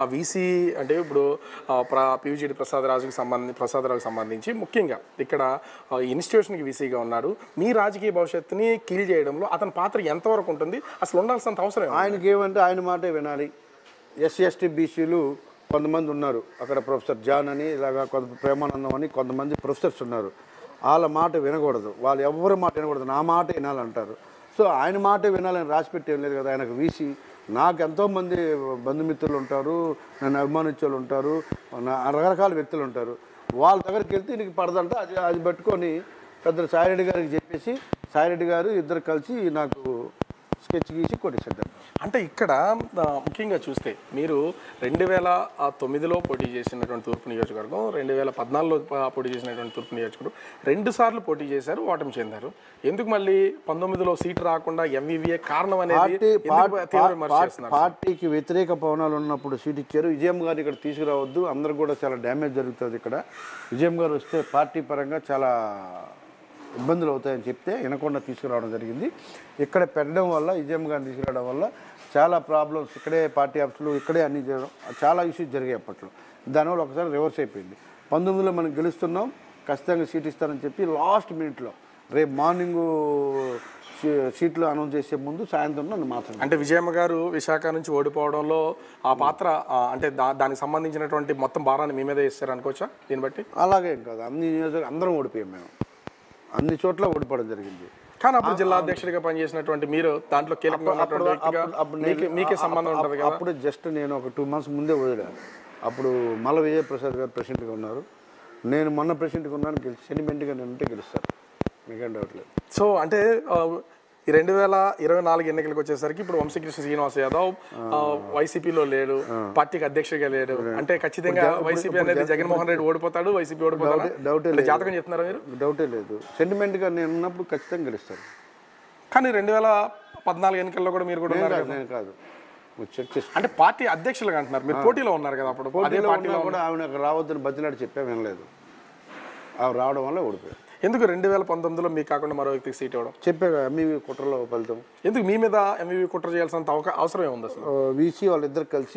ఆ వీసీ అంటే ఇప్పుడు ఆ, ప్ర పివిజిడి ప్రసాదరాజుకి సంబంధించి ప్రసాదరావుకి సంబంధించి ముఖ్యంగా ఇక్కడ ఆ, ఇన్స్టిట్యూషన్కి వీసీగా ఉన్నాడు మీ రాజకీయ భవిష్యత్తుని కీల్ చేయడంలో అతని పాత్ర ఎంతవరకు ఉంటుంది అసలు ఉండాల్సినంత అవసరం ఏముంది? ఆయనకి ఏమంటే ఆయన మాటే వినాలి ఎస్సీ ఎస్టీ బీసీలు కొంతమంది ఉన్నారు అక్కడ ప్రొఫెసర్ జాన్ అని ఇలాగా కొంత ప్రేమానందం అని కొంతమంది ప్రొఫెసర్స్ ఉన్నారు వాళ్ళ మాట వినకూడదు వాళ్ళు ఎవరి మాట వినకూడదు నా మాట వినాలంటారు సో ఆయన మాటే వినాలని రాసిపెట్టి ఏం లేదు కదా ఆయనకు వీసి నాకు ఎంతోమంది బంధుమిత్రులు ఉంటారు నన్ను అభిమానించే వాళ్ళు ఉంటారు నా రకరకాల వ్యక్తులు ఉంటారు వాళ్ళ దగ్గరికి వెళ్తే నీకు పడదంట అది అది పట్టుకొని పెద్ద సాయిరెడ్డి గారికి చెప్పేసి సాయిరెడ్డి గారు ఇద్దరు కలిసి నాకు స్కెచ్ గీసి కొట్టేసాడు అంటే ఇక్కడ ఆ, ముఖ్యంగా చూస్తే మీరు రెండు వేల ఆ, తొమ్మిదిలో పోటీ చేసినటువంటి తూర్పు నియోజకవర్గం రెండు వేల పద్నాలుగులో ప- పోటీ చేసినటువంటి తూర్పు నియోజకవర్గం రెండు సార్లు పోటీ చేశారు ఓటమి చెందారు ఎందుకు మళ్ళీ పంతొమ్మిదిలో సీటు రాకుండా ఎంవీవీఏ కారణం అనేది పార్టీ ఎందుకు పార్టీ- తీవ్ర విమర్శ పార్టీ- చేస్తున్నారు? పార్టీకి వ్యతిరేక పవనాలు ఉన్నప్పుడు సీట్ ఇచ్చారు విజయం గారు ఇక్కడ తీసుకురావద్దు అందరు కూడా చాలా డ్యామేజ్ జరుగుతుంది ఇక్కడ విజయం గారు వస్తే పార్టీ పరంగా చాలా ఇబ్బందులు అవుతాయని చెప్తే వినకుండా తీసుకురావడం జరిగింది ఇక్కడ పెట్టడం వల్ల విజయం గారిని తీసుకురావడం వల్ల చాలా ప్రాబ్లమ్స్ ఇక్కడే పార్టీ ఆఫీసులు ఇక్కడే అన్ని చేయడం చాలా ఇష్యూస్ జరిగాయి అప్పట్లో దానివల్ల ఒకసారి రివర్స్ అయిపోయింది పంతొమ్మిదిలో మనం గెలుస్తున్నాం ఖచ్చితంగా సీట్ ఇస్తారని చెప్పి లాస్ట్ మినిట్లో రేపు మార్నింగ్ సీట్లు అనౌన్స్ చేసే ముందు సాయంత్రం నన్ను మాత్రం అంటే విజయమ్మ గారు విశాఖ నుంచి ఓడిపోవడంలో ఆ పాత్ర ఆ, అంటే దా- దానికి సంబంధించినటువంటి మొత్తం భారాన్ని మీ మీద వేస్తారు అనుకోవచ్చా దీన్ని బట్టి అలాగే ఏం కాదు అన్ని నియోజకవర్గం అందరం ఓడిపోయాం మేము అన్ని చోట్ల ఓడిపోవడం జరిగింది కానీ అప్పుడు జిల్లా అధ్యక్షుడిగా పనిచేసినటువంటి మీరు దాంట్లో కీలకంగా ఉన్నటువంటి వ్యక్తిగా అప్పుడు- అప్పుడు మీకే- నేను- మీకే సంబంధం అప్పుడు- ఉంటుంది కదా అప్పుడు జస్ట్ నేను ఒక టూ మంత్స్ ముందే వదిలాను అప్పుడు మల్ల విజయప్రసాద్ గారు ప్రెసిడెంట్గా ఉన్నారు నేను మొన్న ప్రెసిడెంట్గా ఉన్నాను గెలిచి సెంటిమెంట్గా నేను ఉంటే గెలుస్తారు మీకేం డౌట్ లేదు సో అంటే ఆ, ఈ రెండు వేల ఇరవై నాలుగు ఎన్నికలకు వచ్చేసరికి ఇప్పుడు వంశీకృష్ణ శ్రీనివాస్ యాదవ్ ఆ, వైసీపీలో లేడు పార్టీకి అధ్యక్షుడిగా లేడు అంటే ఖచ్చితంగా వైసీపీ అనేది జగన్మోహన్ రెడ్డి ఓడిపోతాడు వైసీపీ ఓడిపోతాడు డౌటే అంటే జాతకం చెప్తున్నారా మీరు డౌటే లేదు సెంటిమెంట్గా నేను ఉన్నప్పుడు ఖచ్చితంగా గెలుస్తారు కానీ రెండు వేల పద్నాలుగు ఎన్నికల్లో కూడా మీరు కూడా ఉన్నారు కాదు, కదా నేను కాదు మీరు చెక్ చేసి అంటే పార్టీ అధ్యక్షులుగా అంటున్నారు మీరు పోటీలో ఉన్నారు కదా అప్పుడు అదే పోటీలో పార్టీలో ఉన్నా కూడా ఆవిడ అక్కడ రావద్దని బతిలాడి చెప్పా వినలేదు ఆవిడ రావడం వల్ల ఓడిపోయాడు ఎందుకు రెండు వేల పంతొమ్మిదిలో మీకు కాకుండా మరో వ్యక్తికి సీట్ ఇవ్వడం చెప్పా మీ కుట్రలో ఫలితం ఎందుకు మీ మీద ఎంవీవీ కుట్ర చేయాల్సినంత అవకా అవసరం ఏముంది అసలు వీసీ వాళ్ళిద్దరు కలిసి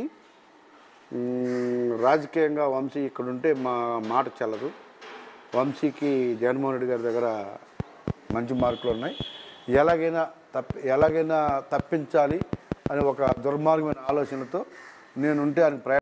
మ్, రాజకీయంగా వంశీ ఇక్కడ ఉంటే మా మాట చెల్లదు వంశీకి జగన్మోహన్ రెడ్డి గారి దగ్గర మంచి మార్కులు ఉన్నాయి ఎలాగైనా తప్పి ఎలాగైనా తప్పించాలి అని ఒక దుర్మార్గమైన ఆలోచనతో నేను ఉంటే ఆయనకు ప్రయత్నం